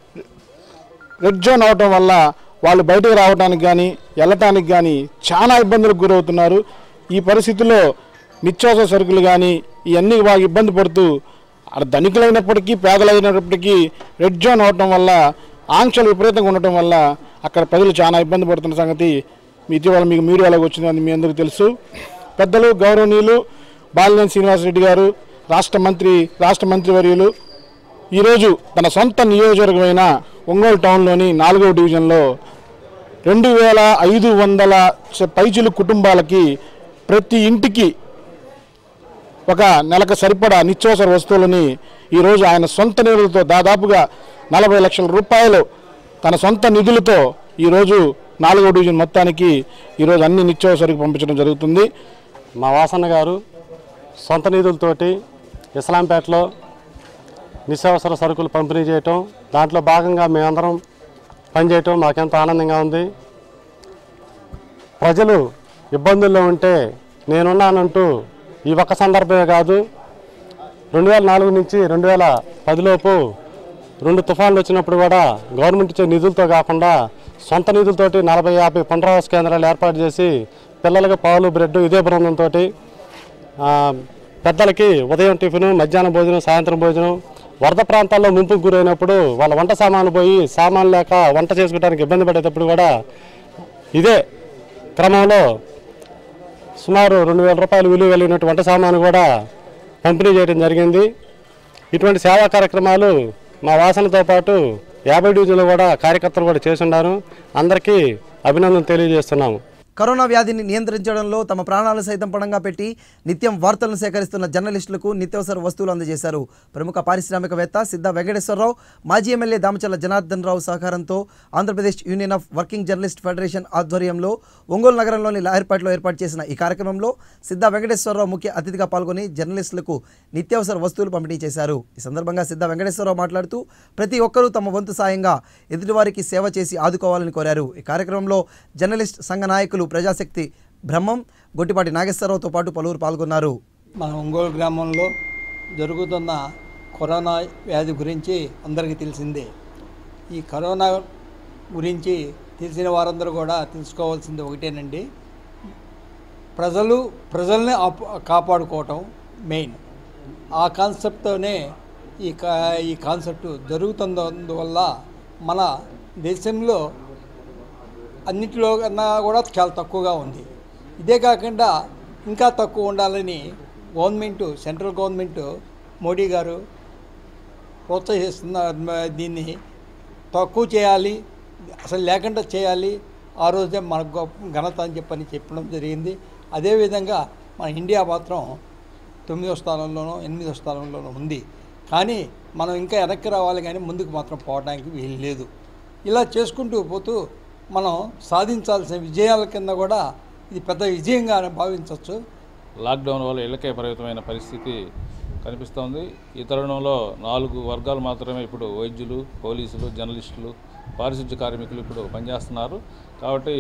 Speaker 14: రెడ్ జోన్ అవటం వల్ల వాళ్ళు బయటకు రావడానికి కానీ వెళ్ళటానికి కానీ చాలా ఇబ్బందులకు గురవుతున్నారు ఈ పరిస్థితుల్లో నిత్యావసర సరుకులు కానీ ఇవన్నీ బాగా ఇబ్బంది పడుతూ అక్కడ ధనికులైనప్పటికీ పేదలైనప్పటికీ రెడ్ జోన్ అవటం వల్ల ఆంక్షలు విపరీతంగా ఉండటం వల్ల అక్కడ ప్రజలు చాలా ఇబ్బంది పడుతున్న సంగతి మీ ఇటీవల మీకు మీడియాలోకి వచ్చిందని మీ అందరికీ తెలుసు పెద్దలు గౌరవనీయులు బాలినేని శ్రీనివాసరెడ్డి గారు రాష్ట్ర మంత్రి రాష్ట్ర మంత్రివర్యులు ఈరోజు తన సొంత నియోజకవర్గమైన ఒంగోలు టౌన్లోని నాలుగవ డివిజన్లో రెండు వేల ఐదు వందల చ- పైచిలు కుటుంబాలకి ప్రతి ఇంటికి ఒక నెలకు సరిపడా నిత్యావసర వస్తువులని ఈరోజు ఆయన సొంత నిధులతో దాదాపుగా నలభై లక్షల రూపాయలు తన సొంత నిధులతో ఈరోజు నాలుగో డివిజన్ మొత్తానికి ఈరోజు అన్ని నిత్యావసరికి పంపించడం జరుగుతుంది
Speaker 15: మా వాసన్న గారు సొంత నిధులతోటి ఇస్లాంపేటలో నిత్యావసర సరుకులు పంపిణీ చేయటం దాంట్లో భాగంగా మేమందరం పనిచేయటం మాకెంతో ఆనందంగా ఉంది ప్రజలు ఇబ్బందుల్లో ఉంటే నేనున్నానంటూ ఈ ఒక్క సందర్భమే కాదు రెండు వేల నాలుగు నుంచి రెండు వేల పదిలోపు రెండు తుఫాన్లు వచ్చినప్పుడు కూడా గవర్నమెంట్ ఇచ్చే నిధులతో కాకుండా సొంత నిధులతోటి నలభై యాభై పునరావాస కేంద్రాలు ఏర్పాటు చేసి పిల్లలకు పాలు బ్రెడ్ ఇదే బృందంతో పెద్దలకి ఉదయం టిఫిన్ మధ్యాహ్నం భోజనం సాయంత్రం భోజనం వరద ప్రాంతాల్లో ముంపుకు గురైనప్పుడు వాళ్ళ వంట సామాను పోయి సామాన్ లేక వంట చేసుకోవడానికి ఇబ్బంది పడేటప్పుడు కూడా ఇదే క్రమంలో సుమారు రెండు వేల రూపాయలు విలువ కలిగినటువంటి వంట సామాను కూడా పంపిణీ చేయడం జరిగింది ఇటువంటి సేవా కార్యక్రమాలు మా వాసనతో పాటు యాభై డివిజన్లు కూడా కార్యకర్తలు కూడా చేస్తున్నారు అందరికీ అభినందన తెలియజేస్తున్నాము
Speaker 1: కరోనా వ్యాధిని నియంత్రించడంలో తమ ప్రాణాలు సైతం పణంగా పెట్టి నిత్యం వార్తలను సేకరిస్తున్న జర్నలిస్టులకు నిత్యావసర వస్తువులు అందజేశారు ప్రముఖ పారిశ్రామికవేత్త సిద్ధ వెంకటేశ్వరరావు మాజీ ఎమ్మెల్యే దామచల్ల జనార్దన్ రావు సహకారంతో Andhra Pradesh union of working journalist federation ఆధ్వర్యంలో ఒంగోలు నగరంలోని లాయర్పేటలో ఏర్పాటు చేసిన ఈ కార్యక్రమంలో సిద్ధ వెంకటేశ్వరరావు ముఖ్య అతిథిగా పాల్గొని జర్నలిస్టులకు నిత్యావసర వస్తువులు పంపిణీ చేశారు ఈ సందర్భంగా సిద్ధ వెంకటేశ్వరరావు మాట్లాడుతూ ప్రతి ఒక్కరూ తమ వంతు సాయంగా ఎదుటివారికి సేవ చేసి ఆదుకోవాలని కోరారు ఈ కార్యక్రమంలో జర్నలిస్ట్ సంఘ నాయకులు ప్రజాశక్తి బ్రహ్మం గొట్టిపాటి నాగేశ్వరరావుతో పాటు పలువురు పాల్గొన్నారు
Speaker 16: మన ఒంగోలు గ్రామంలో జరుగుతున్న కరోనా వ్యాధి గురించి అందరికీ తెలిసిందే ఈ కరోనా గురించి తెలిసిన వారందరూ కూడా తెలుసుకోవాల్సింది ఒకటేనండి ప్రజలు ప్రజల్ని ఆపు- కాపాడుకోవటం మెయిన్ ఆ కాన్సెప్ట్తోనే ఈ కా ఈ కాన్సెప్ట్ జరుగుతున్నందువల్ల మన దేశంలో అన్నిటిలో కన్నా కూడా చాలా తక్కువగా ఉంది ఇదే కాకుండా ఇంకా తక్కువ ఉండాలని గవర్నమెంట్ సెంట్రల్ గవర్నమెంట్ మోడీ గారు ప్రోత్సహిస్తున్న మ- దీన్ని తక్కువ చేయాలి అసలు లేకుండా చేయాలి ఆ రోజే మన గొప్ప ఘనత అని చెప్పని చెప్పడం జరిగింది అదేవిధంగా మన ఇండియా మాత్రం తొమ్మిదో స్థానంలోనో ఎనిమిదో స్థానంలోనో ఉంది కానీ మనం ఇంకా వెనక్కి రావాలి కానీ ముందుకు మాత్రం పోవడానికి వీలు లేదు ఇలా చేసుకుంటూ పోతూ మనం సాధించాల్సిన విజయాల కింద కూడా ఇది పెద్ద విజయంగా భావించవచ్చు
Speaker 17: లాక్డౌన్ వల్ల ఇళ్లకే పరిమితమైన పరిస్థితి కనిపిస్తోంది ఈ తరుణంలో నాలుగు వర్గాలు మాత్రమే ఇప్పుడు వైద్యులు పోలీసులు జర్నలిస్టులు పారిశుద్ధ్య కార్మికులు ఇప్పుడు పనిచేస్తున్నారు కాబట్టి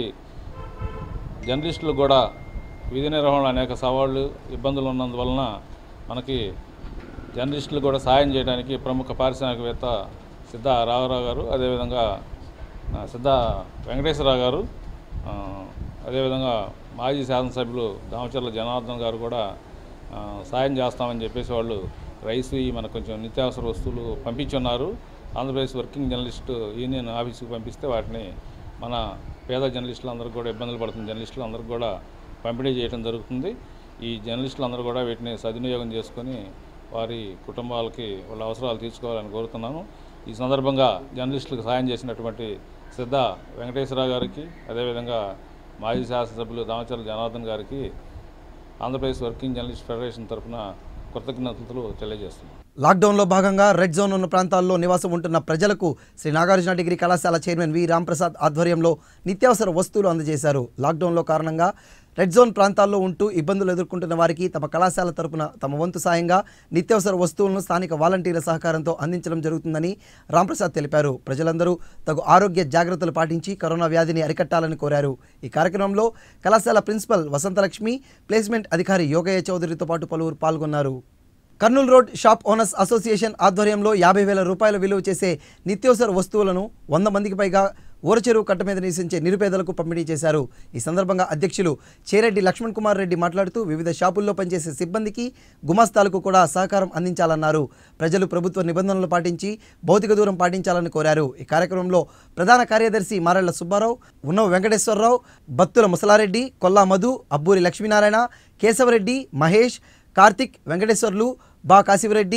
Speaker 17: జర్నలిస్టులు కూడా విధి నిర్వహణలో అనేక సవాళ్ళు ఇబ్బందులు ఉన్నందువలన మనకి జర్నలిస్టులు కూడా సాయం చేయడానికి ప్రముఖ పారిశ్రామికవేత్త సిద్ధ రాఘవరావు గారు అదేవిధంగా ఆ, సిద్ధ వెంకటేశ్వరరావు గారు ఆ, అదేవిధంగా మాజీ శాసనసభ్యులు దామచర్ల జనార్దన్ గారు కూడా ఆ, సాయం చేస్తామని చెప్పేసి వాళ్ళు రైస్ ఇవి మనకు కొంచెం నిత్యావసర వస్తువులు పంపించున్నారు ఆంధ్రప్రదేశ్ వర్కింగ్ జర్నలిస్ట్ యూనియన్ ఆఫీస్కి పంపిస్తే వాటిని మన పేద జర్నలిస్టులు అందరూ కూడా ఇబ్బందులు పడుతున్న జర్నలిస్టులు అందరూ కూడా పంపిణీ చేయడం జరుగుతుంది ఈ జర్నలిస్టులు అందరూ కూడా వీటిని సద్వినియోగం చేసుకొని వారి కుటుంబాలకి వాళ్ళ అవసరాలు తీర్చుకోవాలని కోరుతున్నాను ఈ సందర్భంగా జర్నలిస్టులకు సాయం చేసినటువంటి సిద్ధ వెంకటేశ్వరరావు గారికి అదేవిధంగా మాజీ శాసనసభ్యులు దామచర్ల జనార్దన్ గారికి ఆంధ్రప్రదేశ్ వర్కింగ్ జర్నలిస్ట్ ఫెడరేషన్ తరఫున కృతజ్ఞతలు తెలియజేస్తున్నాను
Speaker 1: లాక్డౌన్లో భాగంగా రెడ్ జోన్ ఉన్న ప్రాంతాల్లో నివాసం ఉంటున్న ప్రజలకు శ్రీ నాగార్జున డిగ్రీ కళాశాల చైర్మన్ వి రాంప్రసాద్ ఆధ్వర్యంలో నిత్యావసర వస్తువులు అందజేశారు లాక్డౌన్లో కారణంగా రెడ్ జోన్ ప్రాంతాల్లో ఉంటూ ఇబ్బందులు ఎదుర్కొంటున్న వారికి తమ కళాశాల తరపున తమ వంతు సాయంగా నిత్యావసర వస్తువులను స్థానిక వాలంటీర్ల సహకారంతో అందించడం జరుగుతుందని రాంప్రసాద్ తెలిపారు ప్రజలందరూ తగు ఆరోగ్య జాగ్రత్తలు పాటించి కరోనా వ్యాధిని అరికట్టాలని కోరారు ఈ కార్యక్రమంలో కళాశాల ప్రిన్సిపల్ వసంతలక్ష్మి ప్లేస్మెంట్ అధికారి యోగయ్య చౌదరితో పాటు పలువురు పాల్గొన్నారు Kurnool road shop owners association ఆధ్వర్యంలో యాభై వేల రూపాయల విలువ చేసే నిత్యావసర వస్తువులను వంద మందికి పైగా ఊరచెరువు కట్ట మీద నివసించే నిరుపేదలకు పంపిణీ చేశారు ఈ సందర్భంగా అధ్యక్షులు చేరెడ్డి లక్ష్మణ్ కుమార్ రెడ్డి మాట్లాడుతూ వివిధ షాపుల్లో పనిచేసే సిబ్బందికి గుమాస్తాలకు కూడా సహకారం అందించాలన్నారు ప్రజలు ప్రభుత్వ నిబంధనలు పాటించి భౌతిక దూరం పాటించాలని కోరారు ఈ కార్యక్రమంలో ప్రధాన కార్యదర్శి మారెళ్ల సుబ్బారావు ఉన్నవ వెంకటేశ్వరరావు బత్తుల ముసలారెడ్డి కొల్లా మధు అబ్బూరి లక్ష్మీనారాయణ కేశవరెడ్డి మహేష్ కార్తిక్ వెంకటేశ్వర్లు బా కాశివరెడ్డి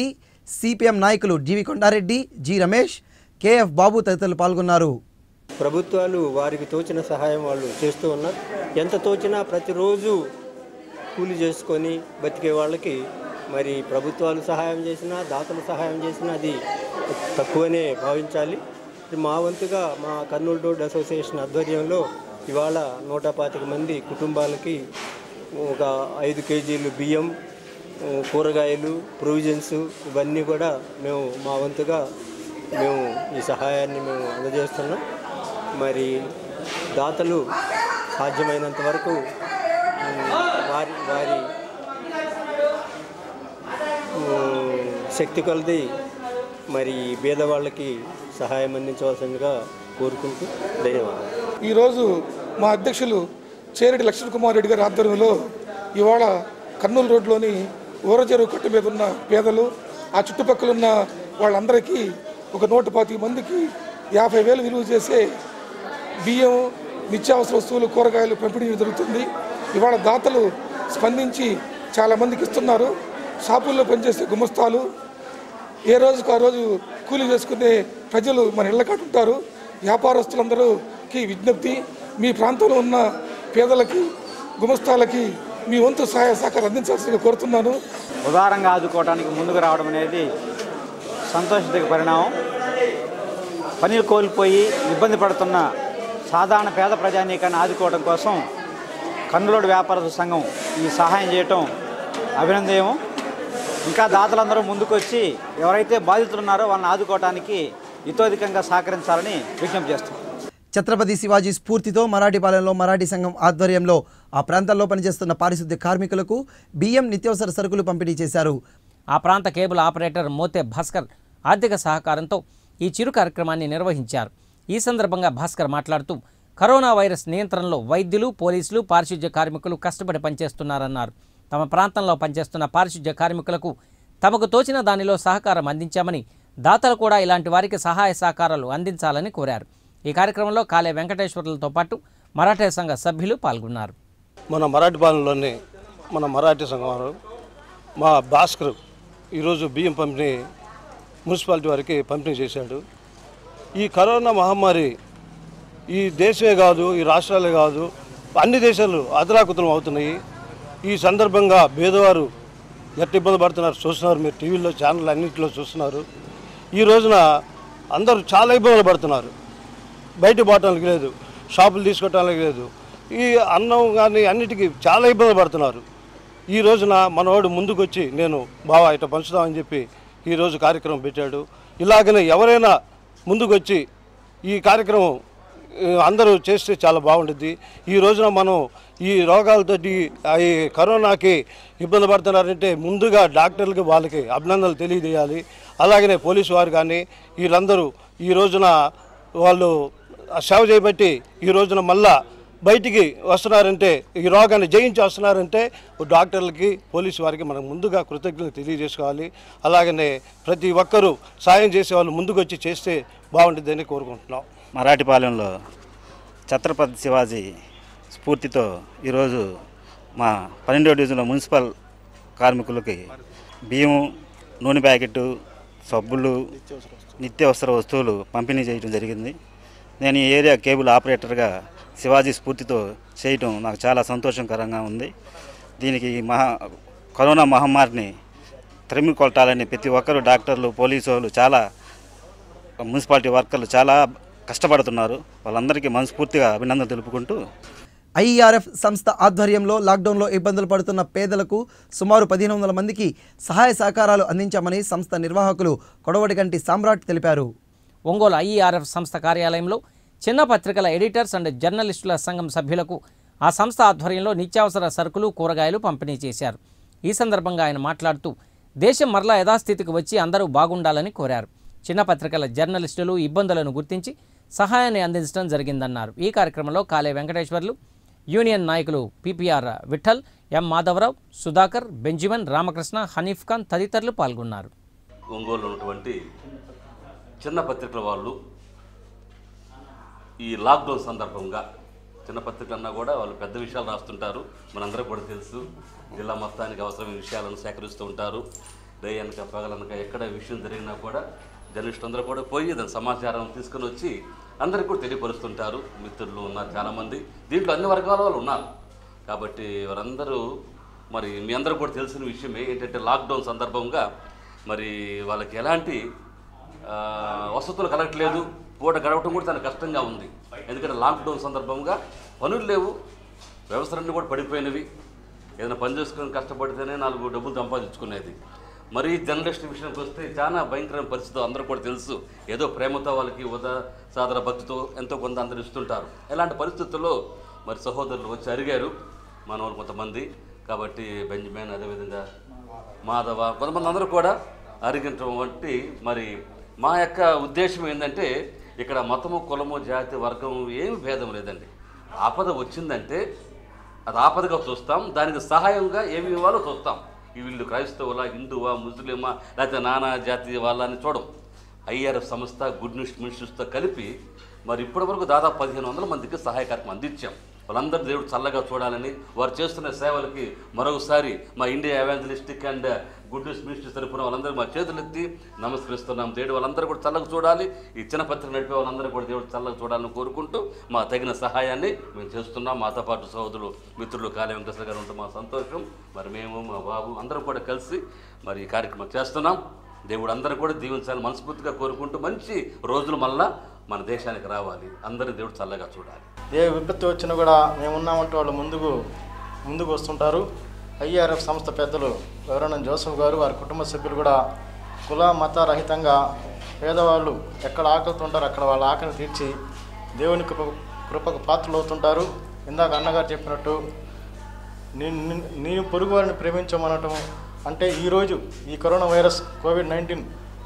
Speaker 1: సిపిఎం నాయకులు G V Kondareddy G Ramesh K F Babu తదితరులు పాల్గొన్నారు
Speaker 18: ప్రభుత్వాలు వారికి తోచిన సహాయం వాళ్ళు చేస్తూ ఉన్నారు ఎంత తోచినా ప్రతిరోజు కూలి చేసుకొని బతికే వాళ్ళకి మరి ప్రభుత్వాలు సహాయం చేసినా దాతలు సహాయం చేసినా అది తక్కువనే భావించాలి మా వంతుగా మా కర్నూలు రోడ్ అసోసియేషన్ ఆధ్వర్యంలో ఇవాళ నూట పాతిక మంది కుటుంబాలకి ఒక ఐదు కేజీలు బియ్యం కూరగాయలు ప్రొవిజన్స్ ఇవన్నీ కూడా మేము మా వంతుగా మేము ఈ సహాయాన్ని మేము అందజేస్తున్నాం మరి దాతలు సాధ్యమైనంత వరకు ఉమ్, వారి వారి ఉమ్, శక్తి కొలది మరి పేదవాళ్ళకి సహాయం అందించవలసిందిగా కోరుకుంటూ ధన్యవాదాలు
Speaker 13: ఈరోజు మా అధ్యక్షులు చేరెడ్డి లక్ష్మణ్ కుమార్ రెడ్డి గారి ఆధ్వర్యంలో ఇవాళ కర్నూలు రోడ్లోని ఊరచెరువు కట్టు మీద ఉన్న పేదలు ఆ చుట్టుపక్కల ఉన్న వాళ్ళందరికీ ఒక నూట పాతిక మందికి యాభై వేలు విలువ చేసే బియ్యం నిత్యావసర వస్తువులు కూరగాయలు పంపిణీ జరుగుతుంది ఇవాళ దాతలు స్పందించి చాలా మందికి ఇస్తున్నారు షాపుల్లో పనిచేసే గుమస్తాలు ఏ రోజుకు ఆ రోజు కూలీ చేసుకునే ప్రజలు మన ఇళ్ళ ఉంటారు వ్యాపారస్తులందరూకి విజ్ఞప్తి మీ ప్రాంతంలో ఉన్న పేదలకి గుమస్తాలకి మీ వంతు సహాయ సహకారం అందించాల్సిందిగా కోరుతున్నాను
Speaker 19: ఉదారంగా ఆదుకోవడానికి ముందుకు రావడం అనేది సంతోషించక పరిణామం పనులు కోల్పోయి ఇబ్బంది పడుతున్న సాధారణ పేద ప్రజానీకాన్ని ఆదుకోవడం కోసం కన్నులోడు వ్యాపార సంఘం ఈ సహాయం చేయటం అభినందనీయం ఇంకా దాతలందరూ ముందుకొచ్చి ఎవరైతే బాధితులు ఉన్నారో వాళ్ళని ఆదుకోవడానికి ఇతోధికంగా సహకరించాలని విజ్ఞప్తి చేస్తున్నాం
Speaker 1: ఛత్రపతి శివాజీ స్ఫూర్తితో మరాఠీపాలెంలో మరాఠీ సంఘం ఆధ్వర్యంలో ఆ ప్రాంతాల్లో పనిచేస్తున్న పారిశుద్ధ్య కార్మికులకు బియ్యం నిత్యావసర సరుకులు పంపిణీ చేశారు
Speaker 4: ఆ ప్రాంత కేబుల్ ఆపరేటర్ మోతే భాస్కర్ ఆర్థిక సహకారంతో ఈ చిరు కార్యక్రమాన్ని నిర్వహించారు ఈ సందర్భంగా భాస్కర్ మాట్లాడుతూ కరోనా వైరస్ నియంత్రణలో వైద్యులు పోలీసులు పారిశుద్ధ్య కార్మికులు కష్టపడి పనిచేస్తున్నారన్నారు తమ ప్రాంతంలో పనిచేస్తున్న పారిశుద్ధ్య కార్మికులకు తమకు తోచిన దానిలో సహకారం అందించామని దాతలు కూడా ఇలాంటి వారికి సహాయ సహకారాలు అందించాలని కోరారు ఈ కార్యక్రమంలో కాలే వెంకటేశ్వర్లతో పాటు మరాఠా సంఘ సభ్యులు పాల్గొన్నారు
Speaker 20: మన మరాఠీ పాలనలోని మన మరాఠీ సంఘం వారు మా భాస్కర్ ఈరోజు బియ్యం పంపిణీ మున్సిపాలిటీ వారికి పంపిణీ చేశాడు ఈ కరోనా మహమ్మారి ఈ దేశమే కాదు ఈ రాష్ట్రాలే కాదు అన్ని దేశాలు అదరాకుతలం అవుతున్నాయి ఈ సందర్భంగా పేదవారు ఎట్ట ఇబ్బంది పడుతున్నారు చూస్తున్నారు మీరు టీవీలో ఛానల్ అన్నింటిలో చూస్తున్నారు ఈ రోజున అందరూ చాలా ఇబ్బందులు పడుతున్నారు బయట పోవటానికి లేదు షాపులు తీసుకోవటానికి లేదు ఈ అన్నం కానీ అన్నిటికీ చాలా ఇబ్బంది పడుతున్నారు ఈ రోజున మనవాడు ముందుకు వచ్చి నేను బావా ఇట్లా పంచుదామని చెప్పి ఈరోజు కార్యక్రమం పెట్టాడు ఇలాగనే ఎవరైనా ముందుకు వచ్చి ఈ కార్యక్రమం ఆ, అందరూ చేస్తే చాలా బాగుంటుంది ఈ రోజున మనం ఈ రోగాలతోటి ఆ ఈ కరోనాకి ఇబ్బంది పడుతున్నారంటే ముందుగా డాక్టర్లకి వాళ్ళకి అభినందనలు తెలియజేయాలి అలాగనే పోలీసు వారు కానీ వీళ్ళందరూ ఈ రోజున వాళ్ళు ఆ సేవ చేయబట్టి ఈ రోజున మళ్ళా బయటికి వస్తున్నారంటే ఈ రోగాన్ని జయించి వస్తున్నారంటే డాక్టర్లకి పోలీసు వారికి మనం ముందుగా కృతజ్ఞతలు తెలియజేసుకోవాలి అలాగనే ప్రతి ఒక్కరూ సాయం చేసే వాళ్ళు ముందుకు వచ్చి చేస్తే బాగుంటుందని కోరుకుంటున్నాం
Speaker 21: మరాఠీపాలెంలో ఛత్రపతి శివాజీ స్ఫూర్తితో ఈరోజు మా పన్నెండో డివిజన్లో మున్సిపల్ కార్మికులకి బియ్యం నూనె ప్యాకెట్ సబ్బులు నిత్యావసర వస్తువులు పంపిణీ చేయడం జరిగింది నేను ఈ ఏరియా కేబుల్ ఆపరేటర్గా శివాజీ స్ఫూర్తితో చేయటం నాకు చాలా సంతోషకరంగా ఉంది దీనికి ఈ మహా కరోనా మహమ్మారిని తరిమి కొట్టాలని ప్రతి ఒక్కరు డాక్టర్లు పోలీసు వాళ్ళు చాలా మున్సిపాలిటీ వర్కర్లు చాలా కష్టపడుతున్నారు వాళ్ళందరికీ మనస్ఫూర్తిగా అభినందనలు తెలుపుకుంటూ
Speaker 1: ఐఈఆర్ఎఫ్ సంస్థ ఆధ్వర్యంలో లాక్డౌన్లో ఇబ్బందులు పడుతున్న పేదలకు సుమారు పదిహేను వందల మందికి సహాయ సహకారాలు అందించామని సంస్థ నిర్వాహకులు కొడవటిగంటి సామ్రాట్ తెలిపారు
Speaker 4: ఒంగోలు ఐఈఆర్ఎఫ్ సంస్థ కార్యాలయంలో చిన్న పత్రికల ఎడిటర్స్ అండ్ జర్నలిస్టుల సంఘం సభ్యులకు ఆ సంస్థ ఆధ్వర్యంలో నిత్యావసర సరుకులు కూరగాయలు పంపిణీ చేశారు ఈ సందర్భంగా ఆయన మాట్లాడుతూ దేశం మరలా యథాస్థితికి వచ్చి అందరూ బాగుండాలని కోరారు చిన్న పత్రికల జర్నలిస్టులు ఇబ్బందులను గుర్తించి సహాయాన్ని అందించడం జరిగిందన్నారు ఈ కార్యక్రమంలో కాలే వెంకటేశ్వర్లు యూనియన్ నాయకులు P P R Vittal M Madhavarao Sudhakar Benjamin Ramakrishna Hanif Khan తదితరులు పాల్గొన్నారు
Speaker 22: ఒంగోలు ఉన్నటువంటి చిన్న పత్రికల వాళ్ళు ఈ లాక్డౌన్ సందర్భంగా చిన్న పత్రికలు అన్నా కూడా వాళ్ళు పెద్ద విషయాలు రాస్తుంటారు మనందరికీ కూడా తెలుసు జిల్లా మొత్తానికి అవసరమైన విషయాలను సేకరిస్తూ ఉంటారు డే అనక పగలనక ఎక్కడ విషయం జరిగినా కూడా జర్నలిస్ట్ అందరూ కూడా పోయి దాని సమాచారం తీసుకుని వచ్చి అందరికీ కూడా తెలియపరుస్తుంటారు మిత్రులు ఉన్నారు చాలామంది దీంట్లో అన్ని వర్గాల వాళ్ళు ఉన్నారు కాబట్టి వారందరూ మరి మీ అందరూ కూడా తెలిసిన విషయమే ఏంటంటే లాక్డౌన్ సందర్భంగా మరి వాళ్ళకి ఎలాంటి ఆ, వసతులు కలగట్లేదు పూట గడవటం కూడా చాలా కష్టంగా ఉంది ఎందుకంటే లాక్డౌన్ సందర్భంగా పనులు లేవు వ్యవస్థలన్నీ కూడా పడిపోయినవి ఏదైనా పని చేసుకొని కష్టపడితేనే నాలుగు డబ్బులు సంపాదించుకునేది మరి జర్నలిస్ట్ విషయానికి వస్తే చాలా భయంకరమైన పరిస్థితి అందరూ కూడా తెలుసు ఏదో ప్రేమతో వాళ్ళకి ఉదా సాదర భక్తితో ఎంతో కొంత అందరు ఇస్తుంటారు ఇలాంటి పరిస్థితుల్లో మరి సహోదరులు వచ్చి అడిగారు మన వాళ్ళు కొంతమంది కాబట్టి బెంజమిన్ అదేవిధంగా మాధవ కొంతమంది అందరూ కూడా అరిగించడం వంటి మరి మా యొక్క ఉద్దేశం ఏంటంటే ఇక్కడ మతము కులము జాతి వర్గం ఏమి భేదం లేదండి ఆపద వచ్చిందంటే అది ఆపదగా చూస్తాం దానికి సహాయంగా ఏమి ఇవ్వాలో చూస్తాం ఈ వీళ్ళు క్రైస్తవులా హిందువా ముస్లిమా లేకపోతే నానా జాతి వాళ్ళ అని చూడం ఐఆర్ఎఫ్ సంస్థ గుడ్ న్యూస్ మినిస్టర్స్తో కలిపి మరి ఇప్పటివరకు దాదాపు పదిహేను వందల మందికి సహాయ కార్యక్రమం అందించాం వాళ్ళందరూ దేవుడు చల్లగా చూడాలని వారు చేస్తున్న సేవలకి మరొకసారి మా India evangelistic and good news ministry తరపున వాళ్ళందరూ మా చేతులు ఎత్తి నమస్కరిస్తున్నాం దేవుడు వాళ్ళందరూ కూడా చల్లగా చూడాలి ఈ చిన్న పత్రిక నడిపే వాళ్ళందరూ కూడా దేవుడు చల్లగా చూడాలని కోరుకుంటూ మా తగిన సహాయాన్ని మేము చేస్తున్నాం మాతో పాటు సహోదరులు మిత్రులు కాళీ వెంకటేశ్వర గారు ఉంటే మా సంతోషం మరి మేము మా బాబు అందరం కూడా కలిసి మరి ఈ కార్యక్రమం చేస్తున్నాం దేవుడు అందరూ కూడా దీవించాలని మనస్ఫూర్తిగా కోరుకుంటూ మంచి రోజులు మళ్ళా మన దేశానికి రావాలి అందరూ దేవుడు చల్లగా చూడాలి
Speaker 8: ఏ విపత్తు వచ్చినా కూడా మేము ఉన్నామంటే వాళ్ళు ముందుకు ముందుకు వస్తుంటారు ఐఆర్ఎఫ్ సంస్థ పెద్దలు ఎవరైనా జోసఫ్ గారు వారి కుటుంబ సభ్యులు కూడా కుల మత రహితంగా పేదవాళ్ళు ఎక్కడ ఆకలితో ఉంటారో అక్కడ వాళ్ళ ఆకలిని తీర్చి దేవుని కృప కృపకు పాత్రలు అవుతుంటారు ఇందాక అన్నగారు చెప్పినట్టు నేను నిన్- నేను పొరుగు వారిని ప్రేమించమనటం అంటే ఈరోజు ఈ కరోనా వైరస్ కోవిడ్ నైన్టీన్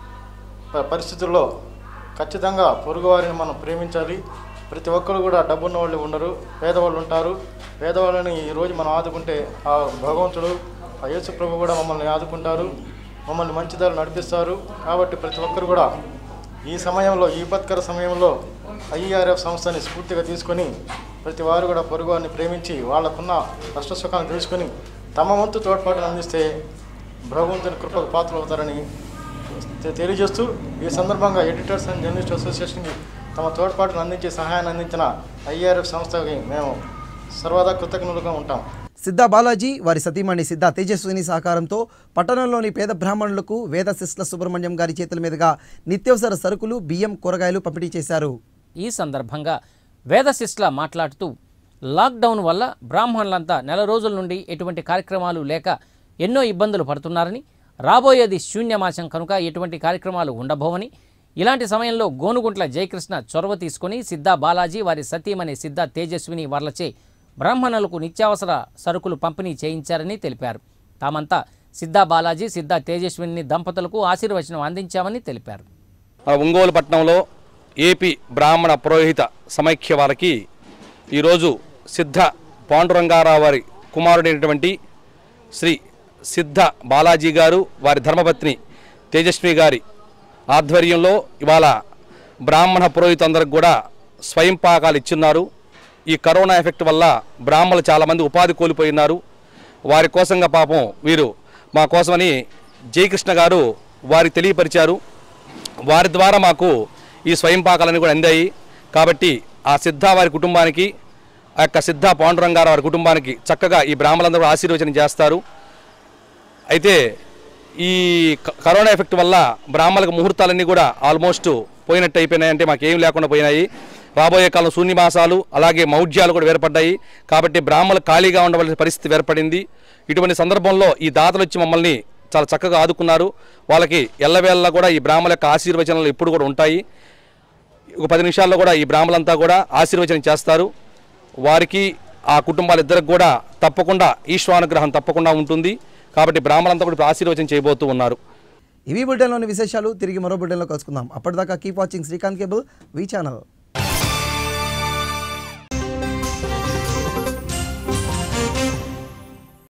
Speaker 8: ప- పరిస్థితుల్లో ఖచ్చితంగా పొరుగువారిని మనం ప్రేమించాలి ప్రతి ఒక్కరు కూడా డబ్బున్న వాళ్ళు ఉండరు పేదవాళ్ళు ఉంటారు పేదవాళ్ళని ఈరోజు మనం ఆదుకుంటే ఆ భగవంతుడు ఆ యేసు ప్రభు కూడా మమ్మల్ని ఆదుకుంటారు మమ్మల్ని మంచి దారి నడిపిస్తారు కాబట్టి ప్రతి ఒక్కరు కూడా ఈ సమయంలో ఈ విపత్కర సమయంలో ఐఆర్ఎఫ్ సంస్థని స్ఫూర్తిగా తీసుకొని ప్రతి వారు కూడా పొరుగువారిని ప్రేమించి వాళ్ళకున్న కష్ట సుఖాలను తెలుసుకొని తమ వంతు తోడ్పాటును అందిస్తే భగవంతుని కృపకు పాత్రలు అవుతారని తె- తెలియజేస్తూ ఈ సందర్భంగా ఎడిటర్స్ అండ్ జర్నలిస్ట్ అసోసియేషన్కి తమ తోడ్పాటును అందించే సహాయాన్ని అందించిన ఐఆర్ఎఫ్ సంస్థకి మేము సర్వదా కృతజ్ఞులుగా ఉంటాం
Speaker 1: సిద్ధా బాలాజీ వారి సతీమణి సిద్ధా తేజస్విని సహకారంతో పట్టణంలోని పేద బ్రాహ్మణులకు వేద శిస్ల సుబ్రహ్మణ్యం గారి చేతుల మీదుగా నిత్యావసర సరుకులు బియ్యం కూరగాయలు పంపిణీ చేశారు
Speaker 4: ఈ సందర్భంగా వేదశిష్ల మాట్లాడుతూ లాక్డౌన్ వల్ల బ్రాహ్మణులంతా నెల రోజుల నుండి ఎటువంటి కార్యక్రమాలు లేక ఎన్నో ఇబ్బందులు పడుతున్నారని రాబోయేది శూన్యమాసం కనుక ఎటువంటి కార్యక్రమాలు ఉండబోవని ఇలాంటి సమయంలో గోనుగుంట్ల జయకృష్ణ చొరవ తీసుకొని సిద్ధా బాలాజీ వారి సతీమణి సిద్ధా తేజస్విని వర్లచే బ్రాహ్మణులకు నిత్యావసర సరుకులు పంపిణీ చేయించారని తెలిపారు తామంతా సిద్ధా బాలాజీ సిద్ధా తేజస్విని దంపతులకు ఆశీర్వచనం అందించామని తెలిపారు
Speaker 2: ఆ ఒంగోలు పట్టణంలో ఏపీ బ్రాహ్మణ పురోహిత సమైక్య వారికి ఈరోజు సిద్ధ పాండురంగారావు వారి కుమారుడైనటువంటి శ్రీ సిద్ధ బాలాజీ గారు వారి ధర్మపత్ని తేజస్వి గారి ఆధ్వర్యంలో ఇవాళ బ్రాహ్మణ పురోహితులందరికి కూడా స్వయం పాకాలు ఇచ్చున్నారు ఈ కరోనా ఎఫెక్ట్ వల్ల బ్రాహ్మణులు చాలామంది ఉపాధి కోల్పోయినారు వారి కోసంగా పాపం వీరు మా కోసమని జయకృష్ణ గారు వారికి తెలియపరిచారు వారి ద్వారా మాకు ఈ స్వయం పాకాలన్నీ కూడా అందాయి కాబట్టి ఆ సిద్ధ వారి కుటుంబానికి ఆ యొక్క సిద్ధ పాండురంగారావు వారి కుటుంబానికి చక్కగా ఈ బ్రాహ్మణులందరూ ఆశీర్వచనం చేస్తారు అయితే ఈ క- కరోనా ఎఫెక్ట్ వల్ల బ్రాహ్మణులకు ముహూర్తాలన్నీ కూడా ఆల్మోస్ట్ పోయినట్టు అయిపోయినాయి అంటే మాకేం లేకుండా పోయినాయి రాబోయే కాలం శూన్యమాసాలు అలాగే మౌఢ్యాలు కూడా ఏర్పడ్డాయి కాబట్టి బ్రాహ్మణులు ఖాళీగా ఉండవలసిన పరిస్థితి ఏర్పడింది ఇటువంటి సందర్భంలో ఈ దాతలు వచ్చి మమ్మల్ని చాలా చక్కగా ఆదుకున్నారు వాళ్ళకి ఎల్లవేళలా కూడా ఈ బ్రాహ్మణుల యొక్క ఆశీర్వచనాలు ఎప్పుడు కూడా ఉంటాయి ఒక పది నిమిషాల్లో కూడా ఈ బ్రాహ్మణులంతా కూడా ఆశీర్వచనం చేస్తారు వారికి ఆ కుటుంబాలిద్దరికి కూడా తప్పకుండా ఈశ్వరానుగ్రహం తప్పకుండా ఉంటుంది కాబట్టి బ్రాహ్మణులంతా కూడా ఇప్పుడు ఆశీర్వచనం చేయబోతూ ఉన్నారు
Speaker 1: ఇవి బుల్టెన్లోని విశేషాలు తిరిగి మరో బుల్టెన్లో కలుసుకుందాం అప్పటిదాకా keep watching Srikanth cable V channel